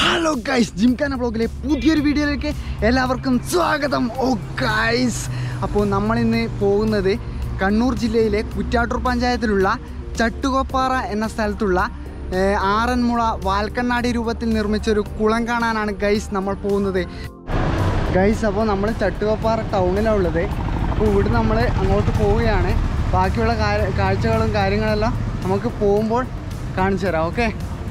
hello guys gymkhana ബ്ലോഗിലെ പുതിയൊരു വീഡിയോയിലേക്ക് എല്ലാവർക്കും സ്വാഗതം ഓ ഗൈസ് അപ്പോൾ നമ്മളിന്ന് പോകുന്നത് കണ്ണൂർ ജില്ലയിലെ കുറ്റാട്ടൂർ പഞ്ചായത്തിലുള്ള ചട്ടുകൊപ്പാറ എന്ന സ്ഥലത്തുള്ള ഏഹ്, ആറന്മുള വാൽക്കണ്ണാടി രൂപത്തിൽ നിർമ്മിച്ച ഒരു കുളം കാണാനാണ് ഗൈസ് നമ്മൾ പോകുന്നത് ഗൈസ് അപ്പോൾ നമ്മൾ ചട്ടുകൊപ്പാറ ടൗണിലാണ് ഉള്ളത് അപ്പോൾ ഇവിടെ നമ്മൾ അങ്ങോട്ട് പോവുകയാണ് ബാക്കിയുള്ള കാ- കാഴ്ചകളും കാര്യങ്ങളെല്ലാം നമുക്ക് പോകുമ്പോൾ കാണിച്ചു തരാം ഓക്കെ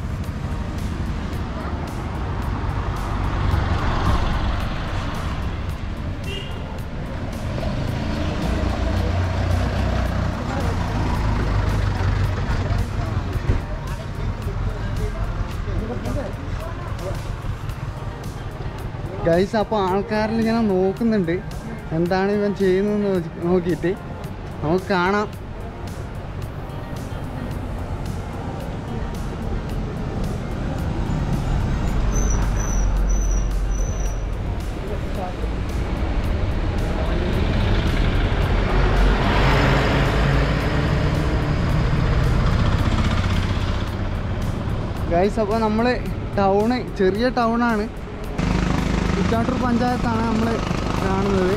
ഗൈസ് അപ്പോൾ ആൾക്കാരിൽ ഇങ്ങനെ നോക്കുന്നുണ്ട് എന്താണ് ഇവൻ ചെയ്യുന്നതെന്ന് നോക്കി- നോക്കിയിട്ട് നമുക്ക് കാണാം ഗൈസ് അപ്പോൾ നമ്മൾ ടൗണ് ചെറിയ ടൗണാണ് കുറ്റാട്ടൂർ പഞ്ചായത്താണ് നമ്മൾ കാണുന്നത്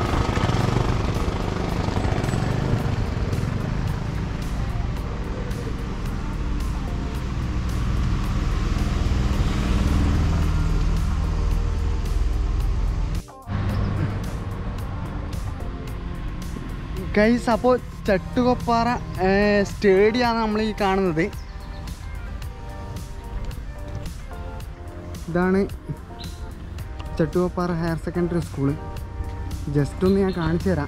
ഗൈസ് അപ്പോൾ ചട്ടുകൊപ്പാറ സ്റ്റേഡിയമാണ് നമ്മൾ ഈ കാണുന്നത് ഇതാണ് Chattuvappara higher secondary school just ഒന്ന് ഞാൻ കാണിച്ചു തരാം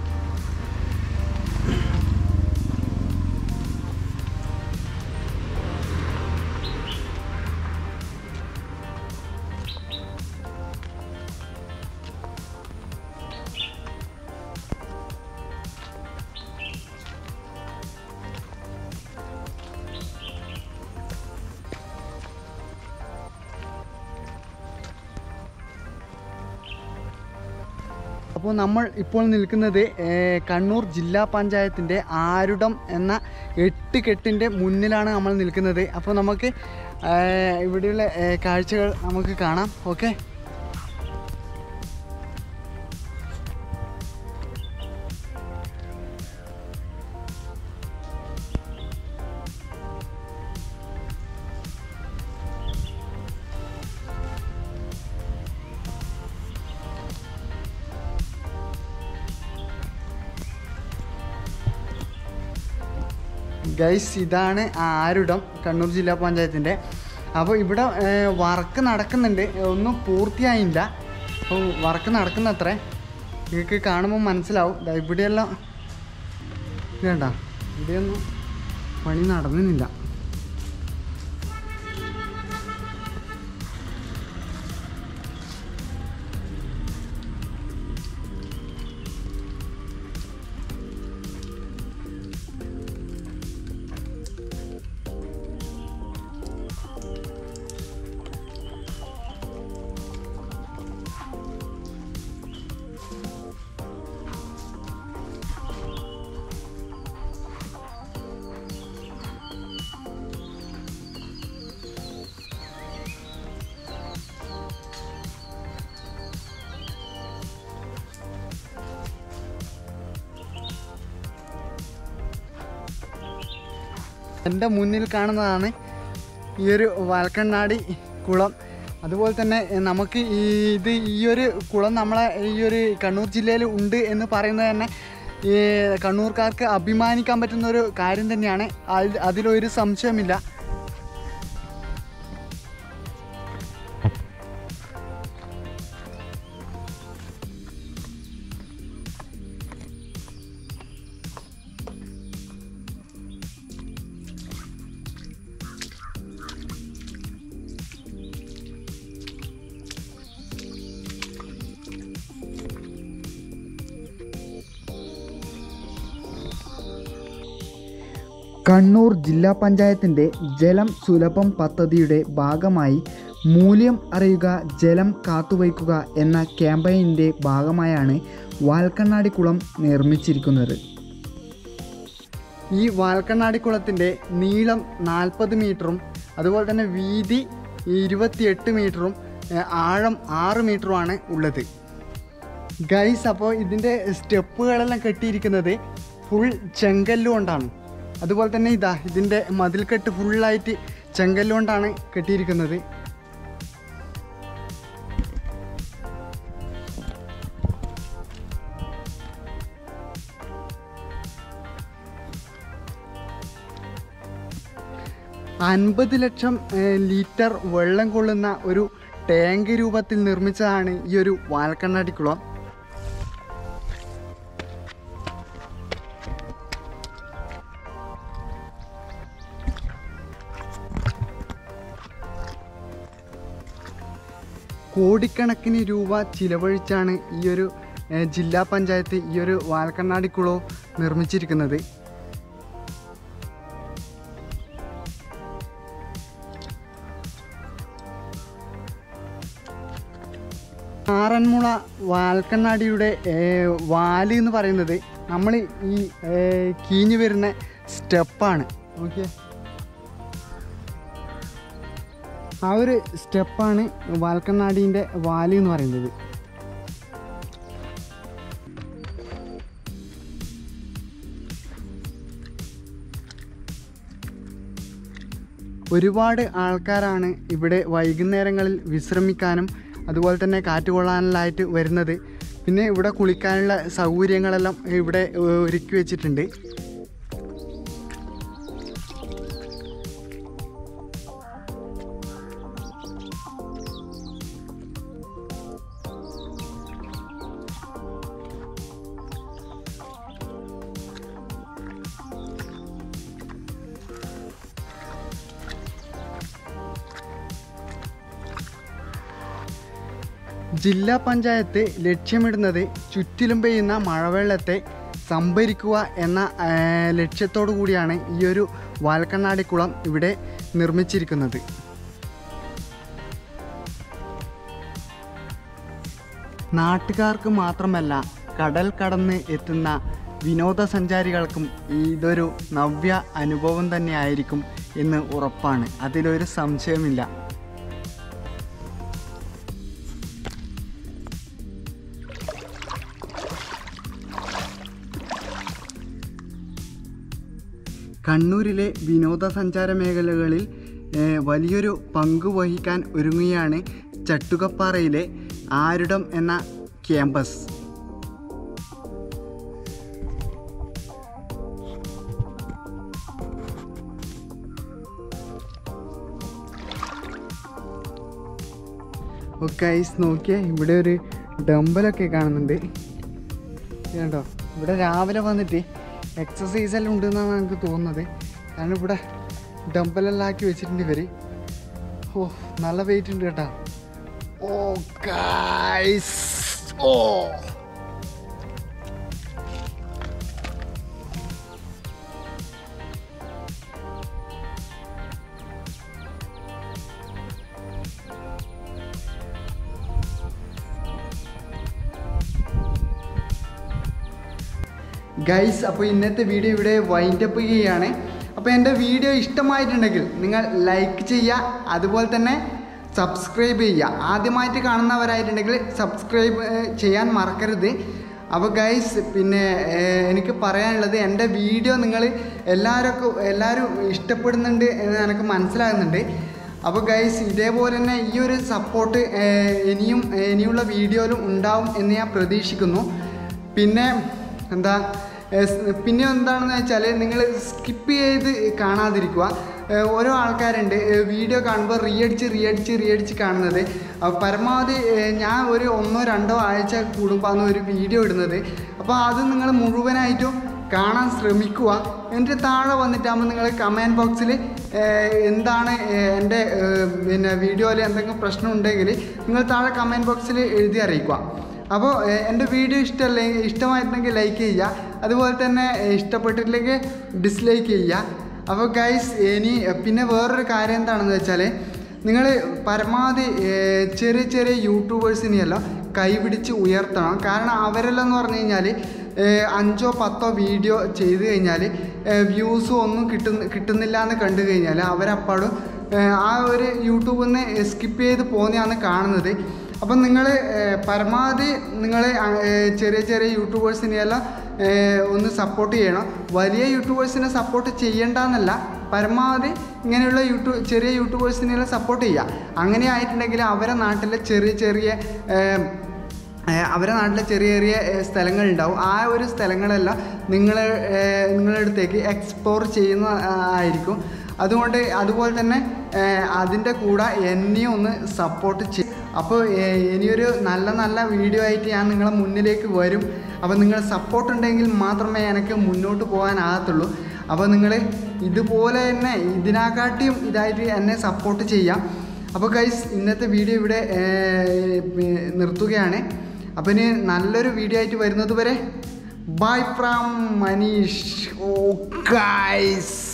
അപ്പോൾ നമ്മൾ ഇപ്പോൾ നിൽക്കുന്നത് ഏർ, കണ്ണൂർ ജില്ലാ പഞ്ചായത്തിൻ്റെ ആരുടം എന്ന എട്ട് കെട്ടിൻ്റെ മുന്നിലാണ് നമ്മൾ നിൽക്കുന്നത് അപ്പോൾ നമുക്ക് ഏർ, ഇവിടെയുള്ള ഏർ, കാഴ്ചകൾ നമുക്ക് കാണാം ഓക്കെ ഗൈസ് ഇതാണ് ആരുടം കണ്ണൂർ ജില്ലാ പഞ്ചായത്തിൻ്റെ അപ്പോൾ ഇവിടെ വർക്ക് നടക്കുന്നുണ്ട് ഒന്നും പൂർത്തിയായില്ല അപ്പോൾ വർക്ക് നടക്കുന്നത്രേ നിങ്ങൾക്ക് കാണുമ്പോൾ മനസ്സിലാവും ദാ ഇവിടെയെല്ലാം ഇത് കണ്ട ഇവിടെയൊന്നും പണി നടന്നില്ല എൻ്റെ മുന്നിൽ കാണുന്നതാണ് ഈ ഒരു വാൽക്കണ്ണാടി കുളം അതുപോലെ തന്നെ എഹ്, നമുക്ക് ഈ ഇത് ഈ ഒരു കുളം നമ്മളെ ഈ ഒരു കണ്ണൂർ ജില്ലയിൽ ഉണ്ട് എന്ന് പറയുന്നത് തന്നെ ഈ കണ്ണൂർക്കാർക്ക് അഭിമാനിക്കാൻ പറ്റുന്ന ഒരു കാര്യം തന്നെയാണ് അതിൽ അതിലൊരു സംശയമില്ല കണ്ണൂർ ജില്ലാ പഞ്ചായത്തിൻ്റെ ജലം സുലഭം പദ്ധതിയുടെ ഭാഗമായി മൂല്യം അറിയുക ജലം കാത്തുവയ്ക്കുക എന്ന ക്യാമ്പയിൻ്റെ ഭാഗമായാണ് വാൽക്കണ്ണാടി കുളം നിർമ്മിച്ചിരിക്കുന്നത് ഈ വാൽക്കണ്ണാടി കുളത്തിൻ്റെ നീളം നാൽപ്പത് മീറ്ററും അതുപോലെ തന്നെ വീതി ഇരുപത്തിയെട്ട് മീറ്ററും ഏ, ആഴം ആറ് മീറ്ററുമാണ് ഉള്ളത് ഗൈസ് അപ്പോൾ ഇതിൻ്റെ സ്റ്റെപ്പുകളെല്ലാം കെട്ടിയിരിക്കുന്നത് ഫുൾ ചെങ്കല്ല് കൊണ്ടാണ് അതുപോലെ തന്നെ ഇതാ ഇതിൻ്റെ മതിൽക്കെട്ട് ഫുള്ളായിട്ട് ചെങ്കല്ല് കൊണ്ടാണ് കെട്ടിയിരിക്കുന്നത് അൻപത് ലക്ഷം ഏഹ്, ലിറ്റർ വെള്ളം കൊള്ളുന്ന ഒരു ടാങ്ക് രൂപത്തിൽ നിർമ്മിച്ചതാണ് ഈ ഒരു വാൽക്കണ്ണാടിക്കുളം കോടിക്കണക്കിന് രൂപ ചിലവഴിച്ചാണ് ഈ ഒരു ഏഹ്, ജില്ലാ പഞ്ചായത്ത് ഈ ഒരു വാൽക്കണ്ണാടിക്കുളവും നിർമ്മിച്ചിരിക്കുന്നത് ആറന്മുള വാൽക്കണ്ണാടിയുടെ ഏഹ്, വാല് എന്ന് പറയുന്നത് നമ്മൾ ഈ ഏഹ്, കീഞ്ഞു വരുന്ന സ്റ്റെപ്പാണ് ഓക്കെ ആ ഒരു സ്റ്റെപ്പാണ് വാൽക്കണ്ണാടീൻ്റെ വാല് എന്ന് പറയുന്നത് ഒരുപാട് ആൾക്കാരാണ് ഇവിടെ വൈകുന്നേരങ്ങളിൽ വിശ്രമിക്കാനും അതുപോലെ തന്നെ കാറ്റ് കൊള്ളാനെല്ലാമായിട്ട് വരുന്നത് പിന്നെ ഇവിടെ കുളിക്കാനുള്ള സൗകര്യങ്ങളെല്ലാം ഇവിടെ ഏഹ്, ഒരുക്കി വെച്ചിട്ടുണ്ട് ജില്ലാ പഞ്ചായത്ത് ലക്ഷ്യമിടുന്നത് ചുറ്റിലും പെയ്യുന്ന മഴവെള്ളത്തെ സംഭരിക്കുക എന്ന ആ, ലക്ഷ്യത്തോടു കൂടിയാണ് ഈ ഒരു വാൽക്കണ്ണാടിക്കുളം ഇവിടെ നിർമ്മിച്ചിരിക്കുന്നത് നാട്ടുകാർക്ക് മാത്രമല്ല കടൽ കടന്ന് എത്തുന്ന വിനോദസഞ്ചാരികൾക്കും ഇതൊരു നവ്യ അനുഭവം തന്നെയായിരിക്കും എന്ന് ഉറപ്പാണ് അതിലൊരു സംശയമില്ല കണ്ണൂരിലെ വിനോദസഞ്ചാര മേഖലകളിൽ ഏഹ്, വലിയൊരു പങ്ക് വഹിക്കാൻ ഒരുങ്ങുകയാണ് ചട്ടുകപ്പാറയിലെ ആരുടം എന്ന ക്യാമ്പസ് ഓക്കെ ഐസ് നോക്കിയേ ഇവിടെ ഒരു ഡമ്പലൊക്കെ കാണുന്നുണ്ട് ഇത് കണ്ടോ ഇവിടെ രാവിലെ വന്നിട്ട് എക്സസൈസ് എല്ലാം ഉണ്ടെന്നാണ് എനിക്ക് തോന്നുന്നത് കാരണം ഇവിടെ ഡമ്പലെല്ലാം ആക്കി വെച്ചിട്ടുണ്ട് ഇവർ ഓ നല്ല വെയിറ്റ് ഉണ്ട് കേട്ടോ ഓ ഗൈസ് ഓ ഗൈസ് അപ്പോൾ ഇന്നത്തെ വീഡിയോ ഇവിടെ വൈൻഡ് അപ്പ് ചെയ്യുകയാണ് അപ്പോൾ എൻ്റെ വീഡിയോ ഇഷ്ടമായിട്ടുണ്ടെങ്കിൽ നിങ്ങൾ ലൈക്ക് ചെയ്യുക അതുപോലെ തന്നെ സബ്സ്ക്രൈബ് ചെയ്യുക ആദ്യമായിട്ട് കാണുന്നവരായിട്ടുണ്ടെങ്കിൽ സബ്സ്ക്രൈബ് ഏഹ്, ചെയ്യാൻ മറക്കരുത് അപ്പോൾ ഗൈസ് പിന്നെ ഏഹ്, എനിക്ക് പറയാനുള്ളത് എൻ്റെ വീഡിയോ നിങ്ങൾ എല്ലാവരും എല്ലാവരും ഇഷ്ടപ്പെടുന്നുണ്ട് എന്ന് എനിക്ക് മനസ്സിലാകുന്നുണ്ട് അപ്പോൾ ഗൈസ് ഇതേപോലെ തന്നെ ഈ ഒരു സപ്പോർട്ട് ഇനിയും ഇനിയുള്ള വീഡിയോയിലും ഉണ്ടാവും എന്ന് ഞാൻ പ്രതീക്ഷിക്കുന്നു പിന്നെ എന്താ എസ് പിന്നെ എന്താണെന്ന് വെച്ചാൽ നിങ്ങൾ സ്കിപ്പ് ചെയ്ത് കാണാതിരിക്കുക ഏഹ് ഓരോ ആൾക്കാരുണ്ട് ഏഹ് വീഡിയോ കാണുമ്പോൾ റീയടിച്ച് റീയടിച്ച് റീയടിച്ച് കാണുന്നത് അപ്പോൾ പരമാവധി ഏഹ് ഞാൻ ഒരു ഒന്നോ രണ്ടോ ആഴ്ച കൂടുമ്പോഴാണ് ഒരു വീഡിയോ ഇടുന്നത് അപ്പോൾ അത് നിങ്ങൾ മുഴുവനായിട്ടും കാണാൻ ശ്രമിക്കുക എൻ്റെ താഴെ വന്നിട്ടാകുമ്പോൾ നിങ്ങൾ കമൻറ്റ് ബോക്സിൽ എന്താണ് ഏഹ് എൻ്റെ ഏഹ് പിന്നെ വീഡിയോയിൽ എന്തെങ്കിലും പ്രശ്നം ഉണ്ടെങ്കിൽ നിങ്ങൾ താഴെ കമൻറ്റ് ബോക്സിൽ എഴുതി അറിയിക്കുക അപ്പോൾ ഏഹ്, എൻ്റെ വീഡിയോ ഇഷ്ടമല്ലേ ഇഷ്ടമായിട്ടുണ്ടെങ്കിൽ ലൈക്ക് ചെയ്യുക അതുപോലെ തന്നെ ഏഹ്, ഇഷ്ടപ്പെട്ടിട്ടില്ലെങ്കിൽ ഡിസ്ലൈക്ക് ചെയ്യുക അപ്പോൾ ഗൈസ് ഇനി പിന്നെ വേറൊരു കാര്യം എന്താണെന്ന് വെച്ചാൽ നിങ്ങൾ പരമാവധി ഏഹ്, ചെറിയ ചെറിയ യൂട്യൂബേഴ്സിനെയെല്ലാം കൈപിടിച്ച് ഉയർത്തണം കാരണം അവരെല്ലാം എന്ന് പറഞ്ഞു കഴിഞ്ഞാൽ ഏഹ്, അഞ്ചോ പത്തോ വീഡിയോ ചെയ്ത് കഴിഞ്ഞാൽ വ്യൂസും ഒന്നും കിട്ടുന്ന കിട്ടുന്നില്ല എന്ന് കണ്ടു കഴിഞ്ഞാൽ അവരപ്പോഴും ഏഹ്, ആ ഒരു യൂട്യൂബിൽ നിന്ന് സ്കിപ്പ് ചെയ്ത് പോകുന്നതാണ് കാണുന്നത് അപ്പം നിങ്ങൾ പരമാവധി നിങ്ങൾ ചെറിയ ചെറിയ യൂട്യൂബേഴ്സിനെയെല്ലാം ഏഹ്, ഒന്ന് സപ്പോർട്ട് ചെയ്യണം വലിയ യൂട്യൂബേഴ്സിനെ സപ്പോർട്ട് ചെയ്യേണ്ടെന്നല്ല പരമാവധി ഇങ്ങനെയുള്ള യൂട്യൂബ് ചെറിയ യൂട്യൂബേഴ്സിനെല്ലാം സപ്പോർട്ട് ചെയ്യുക അങ്ങനെ ആയിട്ടുണ്ടെങ്കിൽ അവരെ നാട്ടിലെ ചെറിയ ചെറിയ ഏഹ്, ഏഹ് അവരെ നാട്ടിലെ ചെറിയ ചെറിയ ഏഹ് സ്ഥലങ്ങളുണ്ടാവും ആ ഒരു സ്ഥലങ്ങളെല്ലാം നിങ്ങൾ നിങ്ങളുടെ അടുത്തേക്ക് എക്സ്പ്ലോർ ചെയ്യുന്ന ആ, ആയിരിക്കും അതുകൊണ്ട് അതുപോലെ തന്നെ ഏഹ് അതിൻ്റെ കൂടെ എന്നെയും ഒന്ന് സപ്പോർട്ട് ചെയ്യും അപ്പോൾ ഏഹ് ഇനിയൊരു നല്ല നല്ല വീഡിയോ ആയിട്ട് ഞാൻ നിങ്ങളെ മുന്നിലേക്ക് വരും അപ്പോൾ നിങ്ങൾ സപ്പോർട്ട് ഉണ്ടെങ്കിൽ മാത്രമേ എനിക്ക് മുന്നോട്ട് പോകാനാകത്തുള്ളൂ അപ്പോൾ നിങ്ങൾ ഇതുപോലെ തന്നെ ഇതിനെക്കാട്ടിയും ഇതായിട്ട് എന്നെ സപ്പോർട്ട് ചെയ്യാം അപ്പോൾ ഗൈസ് ഇന്നത്തെ വീഡിയോ ഇവിടെ ഏഹ്, പി- നിർത്തുകയാണ് അപ്പോൾ ഇനി നല്ലൊരു വീഡിയോ ആയിട്ട് വരുന്നത് വരെ bye from Manish oh guys